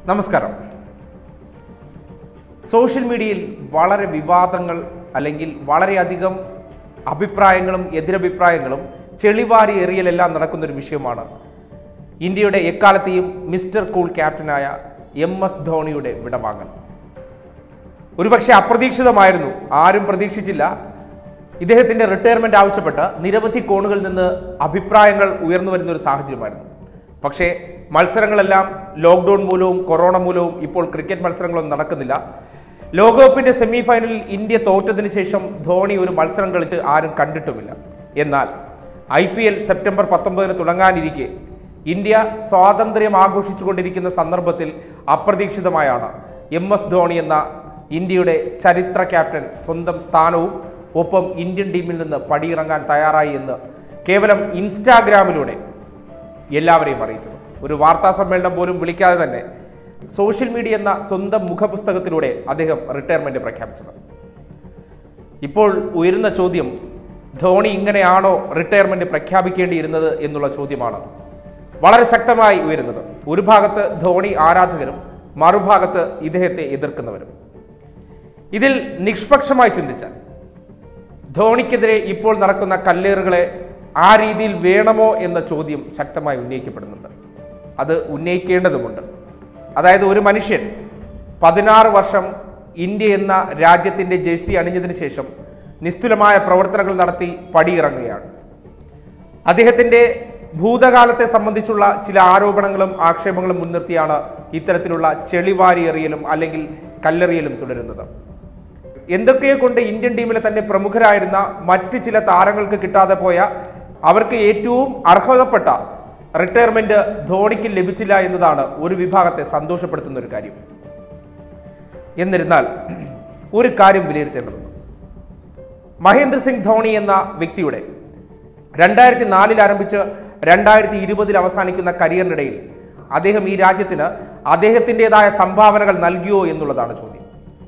നമസ്കാരം സോഷ്യൽ മീഡിയയിൽ വളരെ വിവാദങ്ങൾ അല്ലെങ്കിൽ വളരെയധികം അഭിപ്രായങ്ങളും എതിരഭിപ്രായങ്ങളും ചെളിവാരി എറിയലെല്ലാം നടക്കുന്നൊരു വിഷയമാണ് ഇന്ത്യയുടെ എക്കാലത്തെയും മിസ്റ്റർ കൂൾ ക്യാപ്റ്റനായ എം എസ് ധോണിയുടെ വിടവാങ്ങൽ ഒരുപക്ഷെ അപ്രതീക്ഷിതമായിരുന്നു ആരും പ്രതീക്ഷിച്ചില്ല ഇദ്ദേഹത്തിന്റെ റിട്ടയർമെന്റ് ആവശ്യപ്പെട്ട് നിരവധി കോണുകളിൽ നിന്ന് അഭിപ്രായങ്ങൾ ഉയർന്നു വരുന്ന ഒരു സാഹചര്യമായിരുന്നു പക്ഷേ മത്സരങ്ങളെല്ലാം ലോക്ക്ഡൌൺ മൂലവും കൊറോണ മൂലവും ഇപ്പോൾ ക്രിക്കറ്റ് മത്സരങ്ങളൊന്നും നടക്കുന്നില്ല ലോകകപ്പിന്റെ സെമി ഫൈനലിൽ ഇന്ത്യ തോറ്റതിന് ശേഷം ധോണി ഒരു മത്സരം കളിച്ച് ആരും കണ്ടിട്ടുമില്ല എന്നാൽ ഐ പി എൽ സെപ്റ്റംബർ പത്തൊമ്പതിന് തുടങ്ങാനിരിക്കെ ഇന്ത്യ സ്വാതന്ത്ര്യം ആഘോഷിച്ചുകൊണ്ടിരിക്കുന്ന സന്ദർഭത്തിൽ അപ്രതീക്ഷിതമായാണ് എം എസ് ധോണി എന്ന ഇന്ത്യയുടെ ചരിത്ര ക്യാപ്റ്റൻ സ്വന്തം സ്ഥാനവും ഒപ്പം ഇന്ത്യൻ ടീമിൽ നിന്ന് പടിയിറങ്ങാൻ തയ്യാറായി എന്ന് കേവലം ഇൻസ്റ്റാഗ്രാമിലൂടെ എല്ലാവരെയും അറിയിച്ചത് ഒരു വാർത്താ സമ്മേളനം പോലും വിളിക്കാതെ തന്നെ സോഷ്യൽ മീഡിയ എന്ന സ്വന്തം മുഖപുസ്തകത്തിലൂടെ അദ്ദേഹം റിട്ടയർമെന്റ് പ്രഖ്യാപിച്ചത് ഇപ്പോൾ ഉയരുന്ന ചോദ്യം ധോണി ഇങ്ങനെയാണോ റിട്ടയർമെന്റ് പ്രഖ്യാപിക്കേണ്ടിയിരുന്നത് എന്നുള്ള ചോദ്യമാണ് വളരെ ശക്തമായി ഉയരുന്നത് ഒരു ഭാഗത്ത് ധോണി ആരാധകരും മറുഭാഗത്ത് ഇദ്ദേഹത്തെ എതിർക്കുന്നവരും ഇതിൽ നിഷ്പക്ഷമായി ചിന്തിച്ചാൽ ധോണിക്കെതിരെ ഇപ്പോൾ നടക്കുന്ന കല്ലേറുകളെ ആ രീതിയിൽ വേണമോ എന്ന ചോദ്യം ശക്തമായി ഉന്നയിക്കപ്പെടുന്നുണ്ട് അത് ഉന്നയിക്കേണ്ടതുമുണ്ട് അതായത് ഒരു മനുഷ്യൻ പതിനാറ് വർഷം ഇന്ത്യ എന്ന രാജ്യത്തിൻ്റെ ജേഴ്സി അണിഞ്ഞതിന് ശേഷം നിസ്തുലമായ പ്രവർത്തനങ്ങൾ നടത്തി പടിയിറങ്ങുകയാണ് അദ്ദേഹത്തിൻ്റെ ഭൂതകാലത്തെ സംബന്ധിച്ചുള്ള ചില ആരോപണങ്ങളും ആക്ഷേപങ്ങളും മുൻനിർത്തിയാണ് ഇത്തരത്തിലുള്ള ചെളിവാരി എറിയലും അല്ലെങ്കിൽ കല്ലെറിയലും തുടരുന്നത് എന്തൊക്കെയോ കൊണ്ട് ഇന്ത്യൻ ടീമിലെ തന്നെ പ്രമുഖരായിരുന്ന മറ്റ് ചില താരങ്ങൾക്ക് കിട്ടാതെ പോയ അവർക്ക് ഏറ്റവും അർഹതപ്പെട്ട റിട്ടയർമെന്റ് ധോണിക്ക് ലഭിച്ചില്ല എന്നതാണ് ഒരു വിഭാഗത്തെ സന്തോഷപ്പെടുത്തുന്ന ഒരു കാര്യം എന്നിരുന്നാൽ ഒരു കാര്യം വിലയിരുത്തേണ്ടതുണ്ട് മഹേന്ദ്ര സിംഗ് ധോണി എന്ന വ്യക്തിയുടെ രണ്ടായിരത്തി നാലിൽ ആരംഭിച്ച് രണ്ടായിരത്തി ഇരുപതിൽ അവസാനിക്കുന്ന കരിയറിനിടയിൽ അദ്ദേഹം ഈ രാജ്യത്തിന് അദ്ദേഹത്തിൻ്റെതായ സംഭാവനകൾ നൽകിയോ എന്നുള്ളതാണ് ചോദ്യം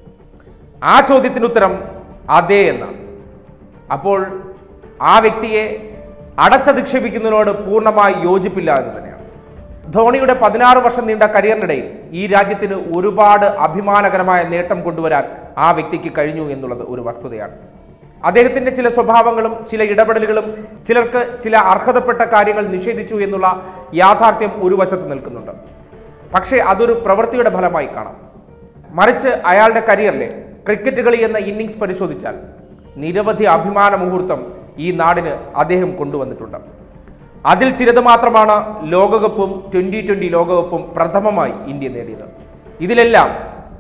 ആ ചോദ്യത്തിന് ഉത്തരം അതേ എന്നാണ് അപ്പോൾ ആ വ്യക്തിയെ അടച്ചധിക്ഷേപിക്കുന്നതിനോട് പൂർണ്ണമായി യോജിപ്പില്ല എന്ന് തന്നെയാണ് ധോണിയുടെ പതിനാറ് വർഷം നീണ്ട കരിയറിനിടയിൽ ഈ രാജ്യത്തിന് ഒരുപാട് അഭിമാനകരമായ നേട്ടം കൊണ്ടുവരാൻ ആ വ്യക്തിക്ക് കഴിഞ്ഞു എന്നുള്ളത് ഒരു വസ്തുതയാണ് അദ്ദേഹത്തിന്റെ ചില സ്വഭാവങ്ങളും ചില ഇടപെടലുകളും ചിലർക്ക് ചില അർഹതപ്പെട്ട കാര്യങ്ങൾ നിഷേധിച്ചു എന്നുള്ള യാഥാർത്ഥ്യം ഒരു വശത്ത് നിൽക്കുന്നുണ്ട് പക്ഷേ അതൊരു പ്രവൃത്തിയുടെ ഫലമായി കാണാം മറിച്ച് അയാളുടെ കരിയറിലെ ക്രിക്കറ്റ് കളി എന്ന ഇന്നിങ്സ് പരിശോധിച്ചാൽ നിരവധി അഭിമാന മുഹൂർത്തം ഈ നാടിന് അദ്ദേഹം കൊണ്ടുവന്നിട്ടുണ്ട് അതിൽ ചിലത് മാത്രമാണ് ലോകകപ്പും ട്വൻ്റി ട്വൻ്റി ലോകകപ്പും പ്രഥമമായി ഇന്ത്യ നേടിയത് ഇതിലെല്ലാം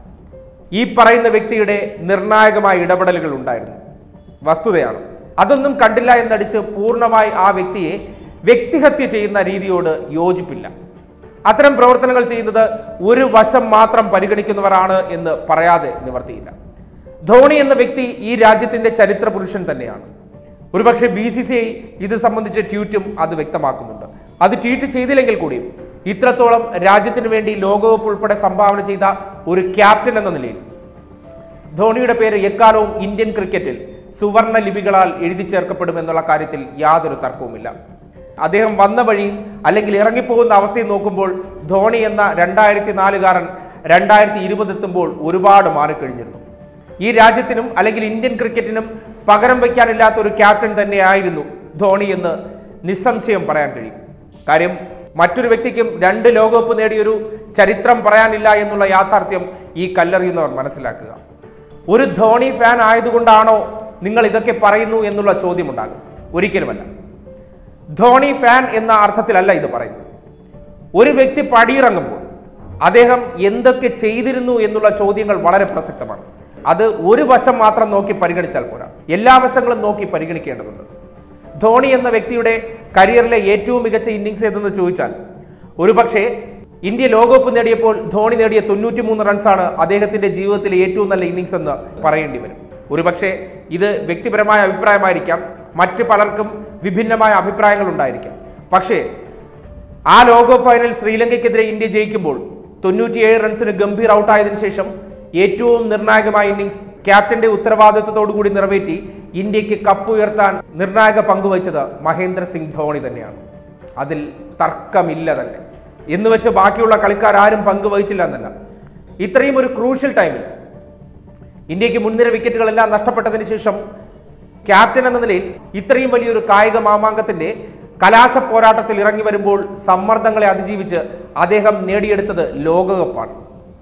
ഈ പറയുന്ന വ്യക്തിയുടെ നിർണായകമായ ഇടപെടലുകൾ ഉണ്ടായിരുന്നു വസ്തുതയാണ് അതൊന്നും കണ്ടില്ല എന്നടിച്ച് പൂർണ്ണമായി ആ വ്യക്തിയെ വ്യക്തിഹത്യ ചെയ്യുന്ന രീതിയോട് യോജിപ്പില്ല അത്തരം പ്രവർത്തനങ്ങൾ ചെയ്യുന്നത് ഒരു വശം മാത്രം പരിഗണിക്കുന്നവരാണ് എന്ന് പറയാതെ നിവർത്തിയില്ല ധോണി എന്ന വ്യക്തി ഈ രാജ്യത്തിന്റെ ചരിത്ര പുരുഷൻ തന്നെയാണ് ഒരുപക്ഷെ ബി സി സി ഐ ഇത് സംബന്ധിച്ച ട്വീറ്റും അത് വ്യക്തമാക്കുന്നുണ്ട് അത് ട്വീറ്റ് ചെയ്തില്ലെങ്കിൽ കൂടിയും ഇത്രത്തോളം രാജ്യത്തിന് വേണ്ടി ലോകകപ്പ് ഉൾപ്പെടെ സംഭാവന ചെയ്ത ഒരു ക്യാപ്റ്റൻ എന്ന നിലയിൽ ധോണിയുടെ പേര് എക്കാലവും ഇന്ത്യൻ ക്രിക്കറ്റിൽ സുവർണ ലിപികളാൽ എഴുതി ചേർക്കപ്പെടുമെന്നുള്ള കാര്യത്തിൽ യാതൊരു തർക്കവുമില്ല അദ്ദേഹം വന്ന വഴി അല്ലെങ്കിൽ ഇറങ്ങിപ്പോകുന്ന അവസ്ഥയിൽ നോക്കുമ്പോൾ ധോണി എന്ന രണ്ടായിരത്തി നാലുകാരൻ രണ്ടായിരത്തി ഇരുപത് എത്തുമ്പോൾ ഒരുപാട് മാറിക്കഴിഞ്ഞിരുന്നു ഈ രാജ്യത്തിനും അല്ലെങ്കിൽ ഇന്ത്യൻ ക്രിക്കറ്റിനും പകരം വയ്ക്കാനില്ലാത്ത ഒരു ക്യാപ്റ്റൻ തന്നെയായിരുന്നു ധോണി എന്ന് നിസ്സംശയം പറയാൻ കഴിയും കാര്യം മറ്റൊരു വ്യക്തിക്കും രണ്ട് ലോകകപ്പ് നേടിയൊരു ചരിത്രം പറയാനില്ല എന്നുള്ള യാഥാർത്ഥ്യം ഈ കല്ലെറിയുന്നവർ മനസ്സിലാക്കുക ഒരു ധോണി ഫാൻ ആയതുകൊണ്ടാണോ നിങ്ങൾ ഇതൊക്കെ പറയുന്നു എന്നുള്ള ചോദ്യമുണ്ടാകും ഒരിക്കലുമല്ല ധോണി ഫാൻ എന്ന അർത്ഥത്തിലല്ല ഇത് പറയുന്നത് ഒരു വ്യക്തി പടിയിറങ്ങുമ്പോൾ അദ്ദേഹം എന്തൊക്കെ ചെയ്തിരുന്നു എന്നുള്ള ചോദ്യങ്ങൾ വളരെ പ്രസക്തമാണ് അത് ഒരു വശം മാത്രം നോക്കി പരിഗണിച്ചാൽ പോരാ എല്ലാ വശങ്ങളും നോക്കി പരിഗണിക്കേണ്ടതുണ്ട് ധോണി എന്ന വ്യക്തിയുടെ കരിയറിലെ ഏറ്റവും മികച്ച ഇന്നിങ്സ് ഏതെന്ന് ചോദിച്ചാൽ ഒരുപക്ഷെ ഇന്ത്യ ലോകകപ്പ് നേടിയപ്പോൾ ധോണി നേടിയ തൊണ്ണൂറ്റി മൂന്ന് റൺസാണ് അദ്ദേഹത്തിന്റെ ജീവിതത്തിലെ ഏറ്റവും നല്ല ഇന്നിങ്സ് എന്ന് പറയേണ്ടി വരും ഒരുപക്ഷെ ഇത് വ്യക്തിപരമായ അഭിപ്രായമായിരിക്കാം മറ്റ് പലർക്കും വിഭിന്നമായ അഭിപ്രായങ്ങൾ ഉണ്ടായിരിക്കാം പക്ഷേ ആ ലോകകപ്പ് ഫൈനൽ ശ്രീലങ്കയ്ക്കെതിരെ ഇന്ത്യ ജയിക്കുമ്പോൾ തൊണ്ണൂറ്റിയേഴ് റൺസിന് ഗംഭീർ ഔട്ടായതിനു ശേഷം ഏറ്റവും നിർണായകമായ ഇന്നിങ്സ് ക്യാപ്റ്റന്റെ ഉത്തരവാദിത്തത്തോടു കൂടി നിറവേറ്റി ഇന്ത്യക്ക് കപ്പ് ഉയർത്താൻ നിർണായക പങ്കുവച്ചത് മഹേന്ദ്ര സിംഗ് ധോണി തന്നെയാണ് അതിൽ തർക്കമില്ല തന്നെ എന്ന് വെച്ച് ബാക്കിയുള്ള കളിക്കാർ ആരും പങ്കുവഹിച്ചില്ല എന്നല്ല ഇത്രയും ഒരു ക്രൂഷ്യൽ ടൈമിൽ ഇന്ത്യക്ക് മുൻനിര വിക്കറ്റുകളെല്ലാം നഷ്ടപ്പെട്ടതിന് ശേഷം ക്യാപ്റ്റൻ എന്ന നിലയിൽ ഇത്രയും വലിയൊരു കായിക മാമാങ്കത്തിന്റെ കലാശ പോരാട്ടത്തിൽ ഇറങ്ങി വരുമ്പോൾ സമ്മർദ്ദങ്ങളെ അതിജീവിച്ച് അദ്ദേഹം നേടിയെടുത്തത് ലോകകപ്പാണ്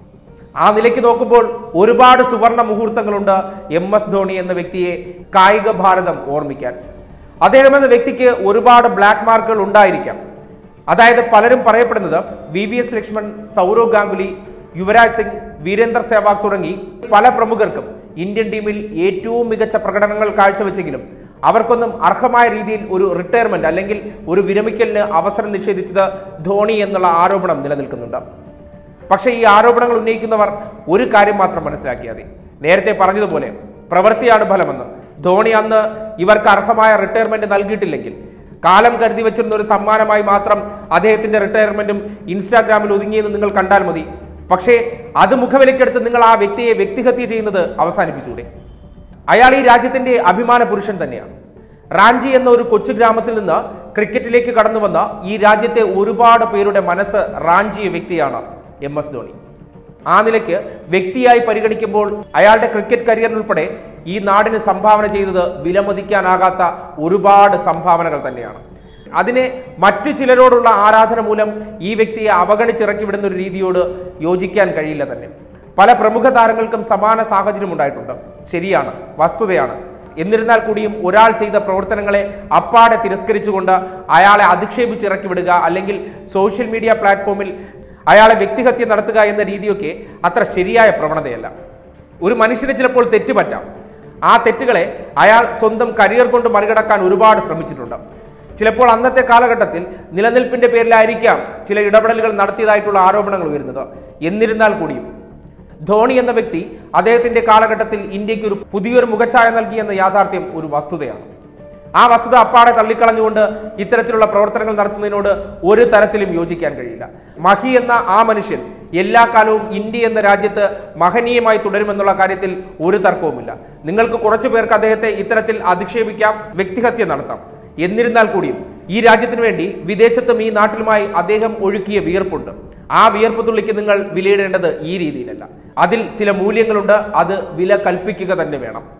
ആ നിലയ്ക്ക് നോക്കുമ്പോൾ ഒരുപാട് സുവർണ മുഹൂർത്തങ്ങളുണ്ട് എം എസ് ധോണി എന്ന വ്യക്തിയെ കായിക ഭാരതം ഓർമ്മിക്കാൻ അദ്ദേഹം എന്ന വ്യക്തിക്ക് ഒരുപാട് ബ്ലാക്ക് മാർക്കുകൾ ഉണ്ടായിരിക്കാം അതായത് പലരും പറയപ്പെടുന്നത് V V S Laxman Sourav Ganguly Yuvraj Singh Virender Sehwag തുടങ്ങി പല പ്രമുഖർക്കും ഇന്ത്യൻ ടീമിൽ ഏറ്റവും മികച്ച പ്രകടനങ്ങൾ കാഴ്ചവെച്ചെങ്കിലും അവർക്കൊന്നും അർഹമായ രീതിയിൽ ഒരു റിട്ടയർമെന്റ് അല്ലെങ്കിൽ ഒരു വിരമിക്കലിന് അവസരം നിഷേധിച്ചത് ധോണി എന്നുള്ള ആരോപണം നിലനിൽക്കുന്നുണ്ട് പക്ഷേ ഈ ആരോപണങ്ങൾ ഉന്നയിക്കുന്നവർ ഒരു കാര്യം മാത്രം മനസ്സിലാക്കിയാൽ മതി നേരത്തെ പറഞ്ഞതുപോലെ പ്രവൃത്തിയാണ് ഫലമെന്ന് ധോണി അന്ന് ഇവർക്ക് അർഹമായ റിട്ടയർമെന്റ് നൽകിയിട്ടില്ലെങ്കിൽ കാലം കരുതി വെച്ചിരുന്ന ഒരു സമ്മാനമായി മാത്രം അദ്ദേഹത്തിന്റെ റിട്ടയർമെന്റും ഇൻസ്റ്റാഗ്രാമിൽ ഒതുങ്ങിയെന്ന് നിങ്ങൾ കണ്ടാൽ മതി പക്ഷേ അത് മുഖവിലക്കെടുത്ത് നിങ്ങൾ ആ വ്യക്തിയെ വ്യക്തിഹത്യ ചെയ്യുന്നത് അവസാനിപ്പിച്ചൂടെ അയാൾ ഈ രാജ്യത്തിന്റെ അഭിമാന പുരുഷൻ തന്നെയാണ് റാഞ്ചി എന്ന ഒരു കൊച്ചു ഗ്രാമത്തിൽ നിന്ന് ക്രിക്കറ്റിലേക്ക് കടന്നു വന്ന ഈ രാജ്യത്തെ ഒരുപാട് പേരുടെ മനസ്സ് റാഞ്ചിയ വ്യക്തിയാണ് എം എസ് ധോണി ആ നിലയ്ക്ക് വ്യക്തിയായി പരിഗണിക്കുമ്പോൾ അയാളുടെ ക്രിക്കറ്റ് കരിയറിനുൾപ്പെടെ ഈ നാടിന് സംഭാവന ചെയ്തത് വിലമതിക്കാനാകാത്ത ഒരുപാട് സംഭാവനകൾ തന്നെയാണ് അതിനെ മറ്റു ചിലരോടുള്ള ആരാധന മൂലം ഈ വ്യക്തിയെ അവഗണിച്ചിറക്കി വിടുന്ന ഒരു രീതിയോട് യോജിക്കാൻ കഴിയില്ല തന്നെ പല പ്രമുഖ താരങ്ങൾക്കും സമാന സാഹചര്യം ഉണ്ടായിട്ടുണ്ട് ശരിയാണ് വസ്തുതയാണ് എന്നിരുന്നാൽ കൂടിയും ഒരാൾ ചെയ്ത പ്രവർത്തനങ്ങളെ അപ്പാടെ തിരസ്കരിച്ചുകൊണ്ട് അയാളെ അധിക്ഷേപിച്ചിറക്കി വിടുക അല്ലെങ്കിൽ സോഷ്യൽ മീഡിയ പ്ലാറ്റ്ഫോമിൽ അയാളെ വ്യക്തിഹത്യ നടത്തുക എന്ന രീതിയൊക്കെ അത്ര ശരിയായ പ്രവണതയല്ല ഒരു മനുഷ്യന് ചിലപ്പോൾ തെറ്റ് പറ്റാം ആ തെറ്റുകളെ അയാൾ സ്വന്തം കരിയർ കൊണ്ട് മറികടക്കാൻ ഒരുപാട് ശ്രമിച്ചിട്ടുണ്ട് ചിലപ്പോൾ അന്നത്തെ കാലഘട്ടത്തിൽ നിലനിൽപ്പിന്റെ പേരിലായിരിക്കാം ചില ഇടപെടലുകൾ നടത്തിയതായിട്ടുള്ള ആരോപണങ്ങൾ ഉയരുന്നത് എന്നിരുന്നാൽ കൂടിയും ധോണി എന്ന വ്യക്തി അദ്ദേഹത്തിന്റെ കാലഘട്ടത്തിൽ ഇന്ത്യക്ക് ഒരു പുതിയൊരു മുഖച്ഛായ നൽകിയെന്ന യാഥാർത്ഥ്യം ഒരു വസ്തുതയാണ് ആ വസ്തുത അപ്പാടെ തള്ളിക്കളഞ്ഞുകൊണ്ട് ഇത്തരത്തിലുള്ള പ്രവർത്തനങ്ങൾ നടത്തുന്നതിനോട് ഒരു തരത്തിലും യോജിക്കാൻ കഴിയില്ല മഹി എന്ന ആ മനുഷ്യൻ എല്ലാ കാലവും ഇന്ത്യ എന്ന രാജ്യത്ത് മഹനീയമായി തുടരുമെന്നുള്ള കാര്യത്തിൽ ഒരു തർക്കവുമില്ല നിങ്ങൾക്ക് കുറച്ചു പേർക്ക് അദ്ദേഹത്തെ ഇത്തരത്തിൽ അധിക്ഷേപിക്കാം വ്യക്തിഹത്യ നടത്താം എന്നിരുന്നാൽ കൂടിയും ഈ രാജ്യത്തിന് വേണ്ടി വിദേശത്തും ഈ നാട്ടിലുമായി അദ്ദേഹം ഒഴുക്കിയ വിയർപ്പുണ്ട് ആ വിയർപ്പ് തുള്ളിക്ക് നിങ്ങൾ വിലയിടേണ്ടത് ഈ രീതിയിലല്ല അതിൽ ചില മൂല്യങ്ങളുണ്ട് അത് വില കൽപ്പിക്കുക തന്നെ വേണം